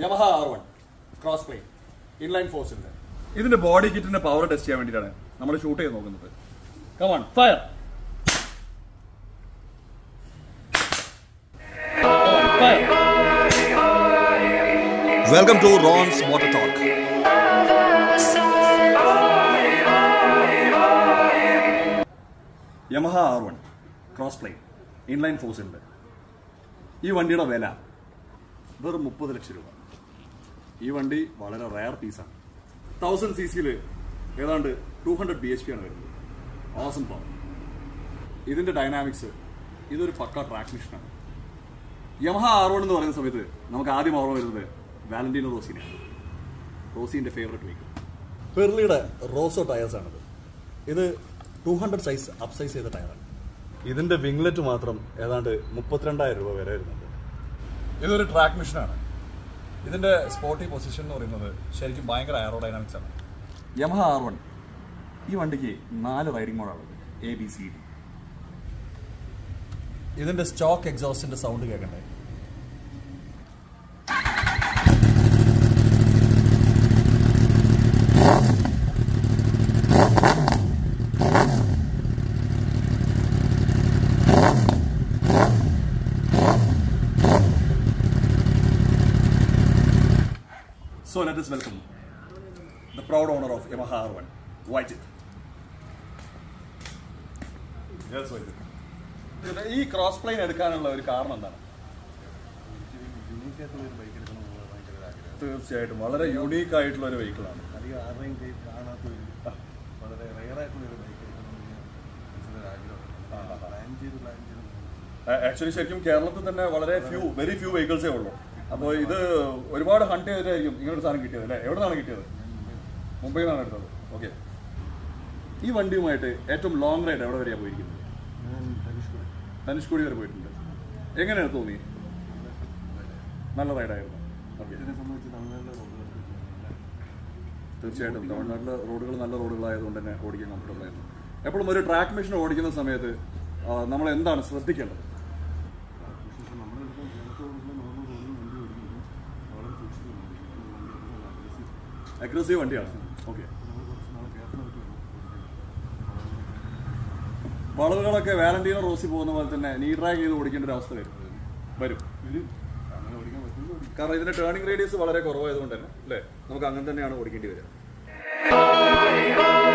Yamaha R one cross plane inline ഫോഴ്സിന്റെ ഇതിന്റെ body കിറ്റിന്റെ power test ചെയ്യാൻ വേണ്ടിയിട്ടാണ് നമ്മൾ ഷൂട്ട് ചെയ്ത് നോക്കുന്നത് come on fire welcome to Ron's water talk Yamaha R one cross plane inline ഫോഴ്സിന്റെ ഈ വണ്ടിയുടെ വില വെറും മുപ്പത് ലക്ഷം രൂപ ഈ വണ്ടി വളരെ റയർ പീസാണ് തൗസൻഡ് സി സിയിൽ ഏതാണ്ട് two hundred B H P ആണ് വരുന്നത് ഓസം പവർ ഇതിന്റെ ഡൈനാമിക്സ് ഇതൊരു പക്ക ട്രാക്ക് മിഷനാണ് യമഹ ആർ വൺ എന്ന് പറയുന്ന സമയത്ത് നമുക്ക് ആദ്യം ഓർമ്മ വരുന്നത് വാലന്റീനോ റോസിനെയാണ് റോസിന്റെ ഫേവറേറ്റ് വെഹിക്കിൾ പെർലിയുടെ റോസോ ടയേഴ്സ് ആണിത് ഇത് two hundred size up size ചെയ്ത ടയറാണ് ഇതിന്റെ വിംഗ്ലെറ്റ് മാത്രം ഏതാണ്ട് മുപ്പത്തിരണ്ടായിരം രൂപ വരെ വരുന്നുണ്ട് ഇതൊരു ട്രാക്ക് മിഷനാണ് ഇതിന്റെ സ്പോർട്ടി പൊസിഷൻ എന്ന് പറയുന്നത് ശരിക്കും ഭയങ്കര എയറോഡൈനാമിക്സ് ആണ് യമഹ ആർ വൺ ഈ വണ്ടിക്ക് നാല് റൈഡിംഗ് മോഡാണ് എ ബി സി ഡി ഇതിന്റെ സ്റ്റോക്ക് എക്സോസ്റ്റിന്റെ സൗണ്ട് കേൾക്കണ്ടേ So let us welcome the proud owner of Yamaha R1, Vijit. Yes, Vijit. ഇത് ഈ ക്രോസ് പ്ലെയിൻ എടുക്കാനുള്ള ഒരു കാരണം എന്താണ് തീർച്ചയായിട്ടും വളരെ യുണീക്ക് ആയിട്ടുള്ള ഒരു വെഹിക്കിൾ ആണ് അധികം ആരുടെയും കയ്യിൽ കാണാത്ത ഒരു വളരെ റയർ ആയിട്ടുള്ള ഒരു ബൈക്ക് എടുക്കണമെന്ന് മനസ്സിലൊരു ആഗ്രഹം പ്ലാൻ ചെയ്ത് പ്ലാൻ ചെയ്ത് ആക്ച്വലി ശരിക്കും കേരളത്തിൽ തന്നെ വളരെ ഫ്യൂ വെരി ഫ്യൂ വെഹിക്കിൾസേ ഉള്ളൂ അപ്പോൾ ഇത് ഒരുപാട് ഹണ്ട് ചെയ്തിട്ടായിരിക്കും ഇങ്ങനെ ഒരു സാധനം കിട്ടിയത് അല്ലേ എവിടെ നിന്നാണ് കിട്ടിയത് മുംബൈയിൽ നിന്നാണ് എടുത്തത് ഓക്കെ ഈ വണ്ടിയുമായിട്ട് ഏറ്റവും ലോങ് റൈഡ് എവിടെ വരെയാണ് പോയിരിക്കുന്നത് ഞാൻ ധനുഷ്കോടി ധനുഷ്കോടി വരെ പോയിട്ടുണ്ട് എങ്ങനെയാണ് തോന്നി നല്ല റൈഡായിരുന്നു ഓക്കെ ഇതിനെ സംബന്ധിച്ച് തമിഴ്നാട്ടിലെ റോഡുകൾക്ക് തീർച്ചയായിട്ടും തമിഴ്നാട്ടിലെ റോഡുകൾ നല്ല റോഡുകളായതുകൊണ്ട് തന്നെ ഓടിക്കാൻ കംഫർട്ടബിൾ ആയിരുന്നു എപ്പോഴും ഒരു ട്രാക്ക് മെഷീൻ ഓടിക്കുന്ന സമയത്ത് ആ, നമ്മൾ എന്താണ് ശ്രദ്ധിക്കേണ്ടത് വിശേഷം നമ്മളെടുത്ത് നേരത്തെ ഓടുന്ന നോർമൽ റോഡിൽ വണ്ടി ഓടിക്കുമ്പോൾ വളരെ സൂക്ഷിച്ച് വണ്ടി അഗ്രസീവ് വണ്ടിയാണ് ഓക്കെ നമ്മൾ കുറച്ച് നാളെ കെയർഫുള്ളായിട്ട് വേണം ഓടിക്കാൻ വളവുകളൊക്കെ വാലന്റീനോ റോസി പോകുന്ന പോലെ തന്നെ നീ ഡ്രാഗ് ചെയ്ത് ഓടിക്കേണ്ട ഒരു അവസ്ഥ വരും വരും ഒരു അങ്ങനെ ഓടിക്കാൻ പറ്റുമെങ്കിൽ ഓടിക്കും കാരണം ഇതിന്റെ ടേണിംഗ് റേഡിയസ് വളരെ കുറവായതുകൊണ്ട് തന്നെ അല്ലേ നമുക്ക് അങ്ങനെ തന്നെയാണ് ഓടിക്കേണ്ടി വരിക Oh,